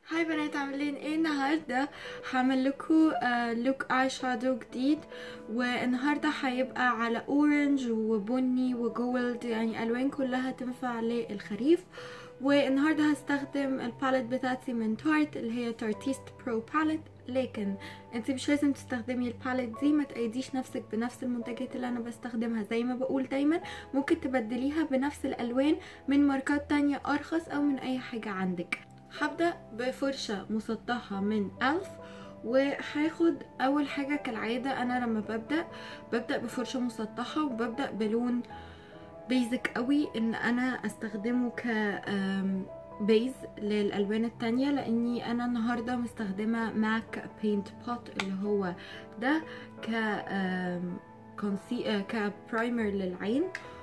هاي بنات عاملين ايه النهارده هعمل لكم لوك اي شادو جديد والنهارده هيبقى على اورنج وبني وجولد يعني الوان كلها تنفع للخريف والنهارده هستخدم الباليت بتاعتي من تارت اللي هي تارتيست برو باليت لكن انت مش لازم تستخدمي الباليت دي ما تأيديش نفسك بنفس المنتجات اللي انا بستخدمها زي ما بقول دايما ممكن تبدليها بنفس الالوان من ماركات تانية ارخص او من اي حاجة عندك هبدأ بفرشة مسطحة من ألف وهاخد اول حاجة كالعادة انا لما ببدأ ببدأ بفرشة مسطحة وببدأ بلون بيزك قوي ان انا استخدمه ك بيز للالوان التانية لاني انا النهاردة مستخدمة ماك بينت بوت اللي هو ده ك كونسي كبرايمر للعين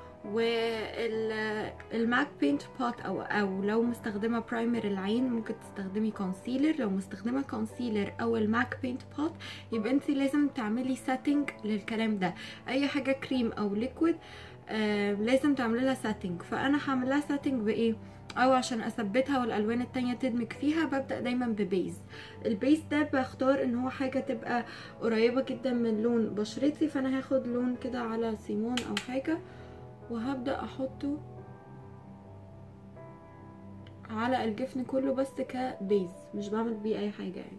والماك بينت بوت او او لو مستخدمه برايمر العين ممكن تستخدمي كونسيلر لو مستخدمه كونسيلر او الماك بينت بوت يبقى انت لازم تعملي سيتنج للكلام ده اي حاجه كريم او ليكويد آه لازم تعملي لها سيتنج فانا هعمل لها سيتنج بايه او عشان اثبتها والالوان التانية تدمج فيها ببدأ دايما ببيز البيز ده بختار ان هو حاجة تبقى قريبة جدا من لون بشرتي فانا هاخد لون كده على سيمون او حاجة وهبدأ احطه على الجفن كله بس كبيز مش بعمل بيه اي حاجة يعني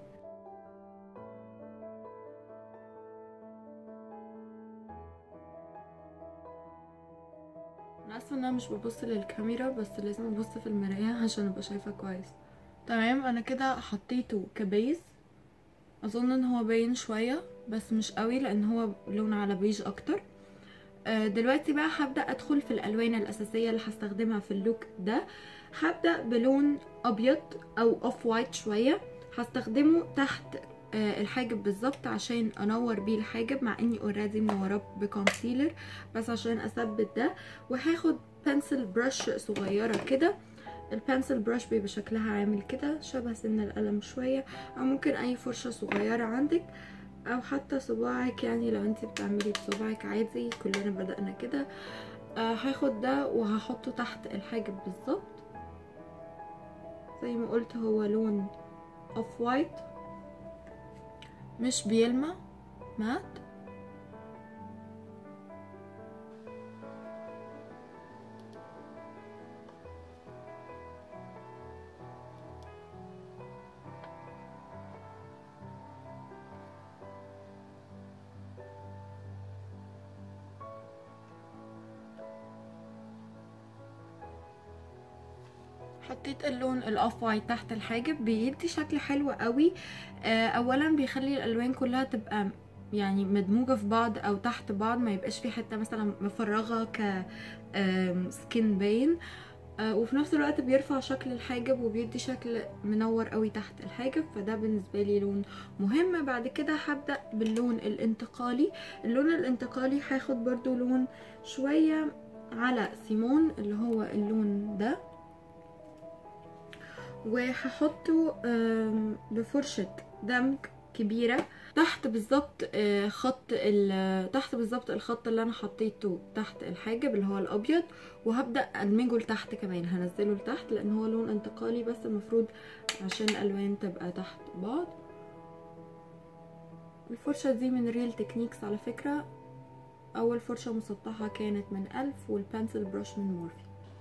انا اسفه ان انا مش ببص للكاميرا بس لازم ابص في المرايه عشان ابقى شايفه كويس تمام انا كده حطيته كبيز اظن ان هو باين شويه بس مش قوي لان هو لون على بيج اكتر دلوقتي بقى هبدا ادخل في الالوان الاساسيه اللي هستخدمها في اللوك ده هبدا بلون ابيض او اوف وايت شويه هستخدمه تحت الحاجب بالظبط عشان انور بيه الحاجب مع اني اوريدي منوراه بكونسيلر بس عشان اثبت ده وهاخد بنسل برش صغيره كده البنسل برش بيبقى شكلها عامل كده شبه سن القلم شويه او ممكن اي فرشه صغيره عندك او حتى صباعك يعني لو انت بتعملي بصباعك عادي كلنا بدأنا كده آه هاخد ده وهحطه تحت الحاجب بالظبط زي ما قلت هو لون اوف وايت مش بيلمع مات حطيت اللون الاوف وايت تحت الحاجب بيدي شكل حلو قوي آه اولا بيخلي الالوان كلها تبقى يعني مدموجه في بعض او تحت بعض ما يبقاش في حته مثلا مفرغه ك سكين باين آه وفي نفس الوقت بيرفع شكل الحاجب وبيدي شكل منور قوي تحت الحاجب فده بالنسبه لي لون مهم بعد كده هبدا باللون الانتقالي اللون الانتقالي هاخد برضو لون شويه على سيمون اللي هو اللون ده وهحطه بفرشة دمج كبيرة تحت بالظبط خط تحت بالظبط الخط اللي انا حطيته تحت الحاجب اللي هو الابيض وهبدا ادمجه لتحت كمان هنزله لتحت لان هو لون انتقالي بس المفروض عشان الالوان تبقى تحت بعض الفرشة دي من ريل تكنيكس على فكرة اول فرشة مسطحة كانت من ألف والبنسل بروش من مورفي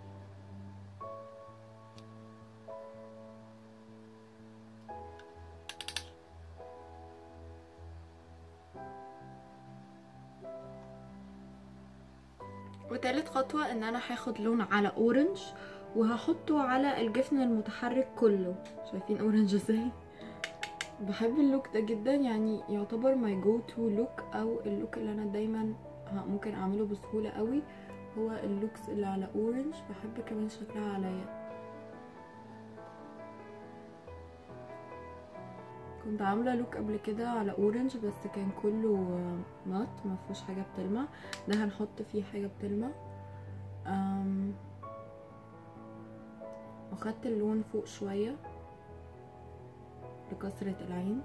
وتالت خطوة ان انا هاخد لون على اورنج وهحطه على الجفن المتحرك كله شايفين اورنج ازاي بحب اللوك ده جدا يعني يعتبر ماي جو تو لوك او اللوك اللي انا دايما ممكن اعمله بسهولة قوي هو اللوكس اللي على اورنج بحب كمان شكلها عليا كنت عامله لوك قبل كده على اورنج بس كان كله مات ما فيهوش حاجه بتلمع ده هنحط فيه حاجه بتلمع أم وخدت اللون فوق شويه لكسرة العين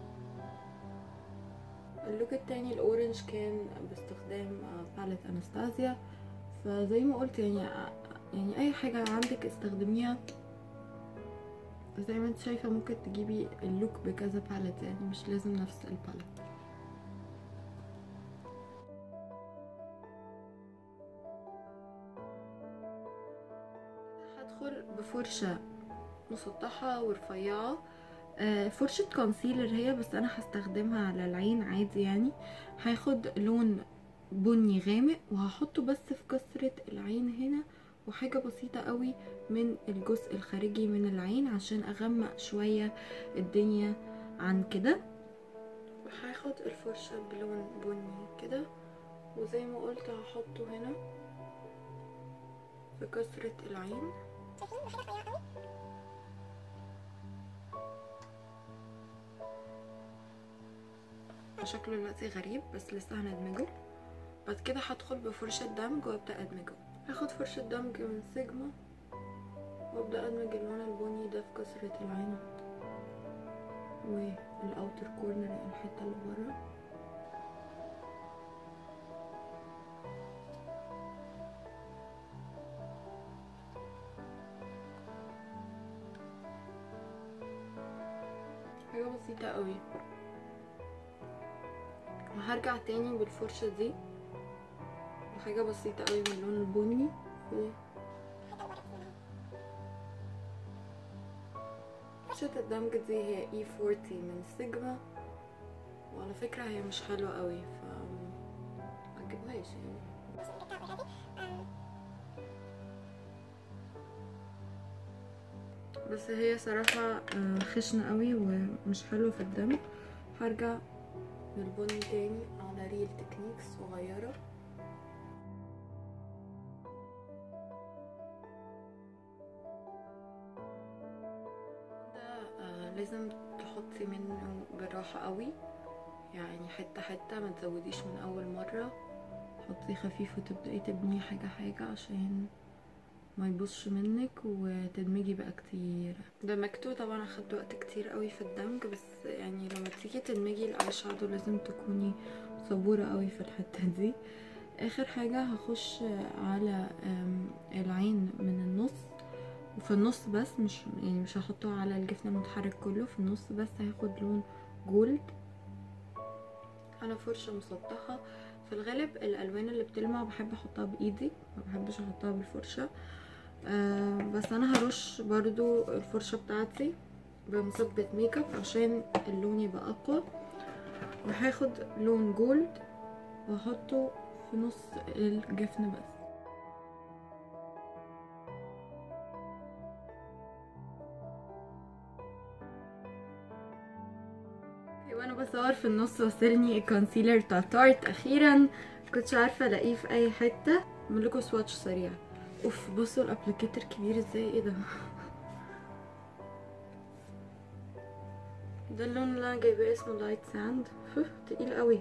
اللوك التاني الاورنج كان باستخدام باليت انستازيا فزي ما قلت يعني يعني اي حاجه عندك استخدميها زي ما انت شايفة ممكن تجيبي اللوك بكذا باليت يعني مش لازم نفس الباليت هدخل بفرشة مسطحة ورفيعة آه، فرشة كونسيلر هي بس انا هستخدمها على العين عادي يعني هاخد لون بني غامق وهحطه بس في كسرة العين هنا وحاجة بسيطة قوي من الجزء الخارجي من العين عشان اغمق شوية الدنيا عن كده وهاخد الفرشة بلون بني كده وزي ما قلت هحطه هنا في كسرة العين شكله دلوقتي غريب بس لسه هندمجه بعد كده هدخل بفرشة دمج وابدأ ادمجه هاخد فرشة دمج من سيجما وابدأ ادمج اللون البني ده في كسرة العين والاوتر كورنر الحتة اللي بره حاجة بسيطة قوي وهرجع تاني بالفرشة دي وحاجة بسيطة قوي من اللون البني في فرشة الدمج دي هي اي 40 من سيجما وعلى فكرة هي مش حلوة قوي ف مجيبهاش يعني بس هي صراحة آه، خشنة قوي ومش حلوة في الدم هرجع بالبني تاني على ريل تكنيكس صغيرة ده آه، لازم تحطي منه بالراحة قوي يعني حتة حتة ما تزوديش من أول مرة حطي خفيف وتبدأي تبني حاجة حاجة عشان ما يبصش منك وتدمجي بقى كتير دمجته طبعا اخدت وقت كتير قوي في الدمج بس يعني لما تيجي تدمجي الاي شادو لازم تكوني صبورة قوي في الحتة دي اخر حاجة هخش على آم، العين من النص وفي النص بس مش يعني مش هحطه على الجفن المتحرك كله في النص بس هاخد لون جولد انا فرشة مسطحة في الغالب الالوان اللي بتلمع بحب احطها بايدي ما بحبش احطها بالفرشة آه بس انا هرش برضو الفرشة بتاعتي بمثبت ميك اب عشان اللون يبقى اقوى وهاخد لون جولد واحطه في نص الجفن بس وانا بصور في النص وصلني الكونسيلر بتاع تارت اخيرا كنتش عارفه الاقيه في اي حته اعمل لكم سواتش سريع اوف بصوا الابليكيتر كبير ازاي ايه ده ده اللون اللي انا جايباه اسمه لايت ساند تقيل قوي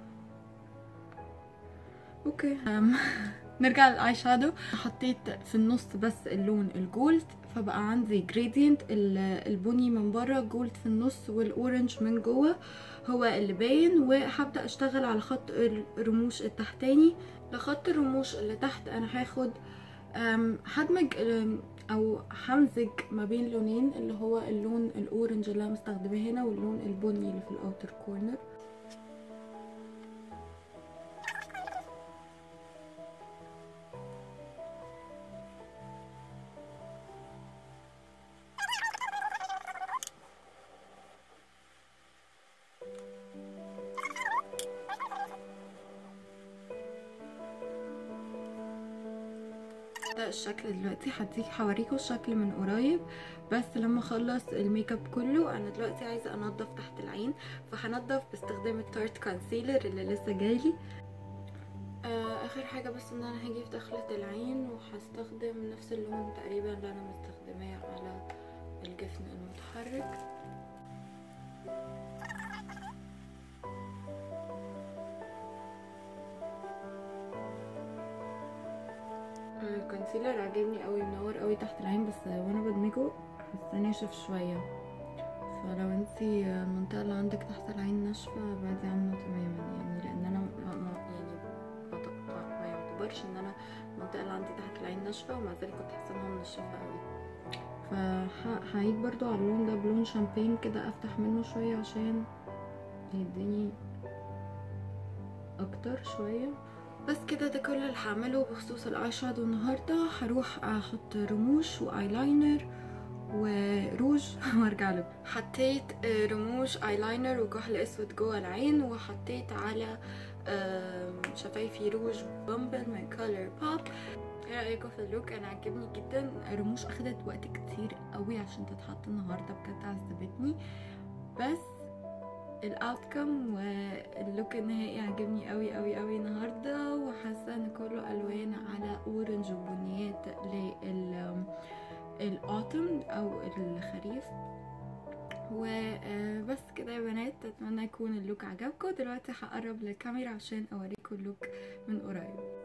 اوكي أم. نرجع للاي شادو حطيت في النص بس اللون الجولد فبقى عندي جريدينت البني من بره جولد في النص والاورنج من جوه هو اللي باين وهبدا اشتغل على خط الرموش التحتاني لخط الرموش اللي تحت انا هاخد أم، هدمج أم، او همزج ما بين لونين اللي هو اللون الاورنج اللي انا مستخدماه هنا واللون البني اللي في الاوتر كورنر ده الشكل دلوقتي هديك هوريكم الشكل من قريب بس لما اخلص الميك اب كله انا دلوقتي عايزه انضف تحت العين فهنضف باستخدام التارت كونسيلر اللي لسه جايلي آه اخر حاجه بس ان انا هاجي في دخله العين وهستخدم نفس اللون تقريبا اللي انا مستخدماه على الجفن المتحرك الكونسيلر عجبني قوي منور قوي تحت العين بس وانا بدمجه حاسه ناشف شويه فلو انتي المنطقه اللي عندك تحت العين ناشفه ابعدي عنه تماما يعني لان انا ما ما- يعني ما ت- ما يعتبرش ان انا المنطقه اللي عندي تحت العين ناشفه ومع ذلك كنت حاسه انها منشفه قوي فهعيد برضو على اللون ده بلون شامبين كده افتح منه شوية عشان يديني اكتر شوية بس كده ده كل اللي هعمله بخصوص الاي شادو النهارده هروح احط رموش وايلاينر وروج وارجع لكم حطيت آه، رموش ايلاينر وكحل اسود جوه العين وحطيت على آم، شفايفي روج بامبل من كولر بوب ايه رايكم في اللوك انا عجبني جدا الرموش اخدت وقت كتير قوي عشان تتحط النهارده بجد عذبتني بس الاوتكم واللوك النهائي عجبني قوي قوي قوي النهارده وحاسه ان كله الوان على اورنج وبنيات لل الاوتم او الخريف وبس كده يا بنات اتمنى يكون اللوك عجبكم دلوقتي هقرب للكاميرا عشان اوريكم اللوك من قريب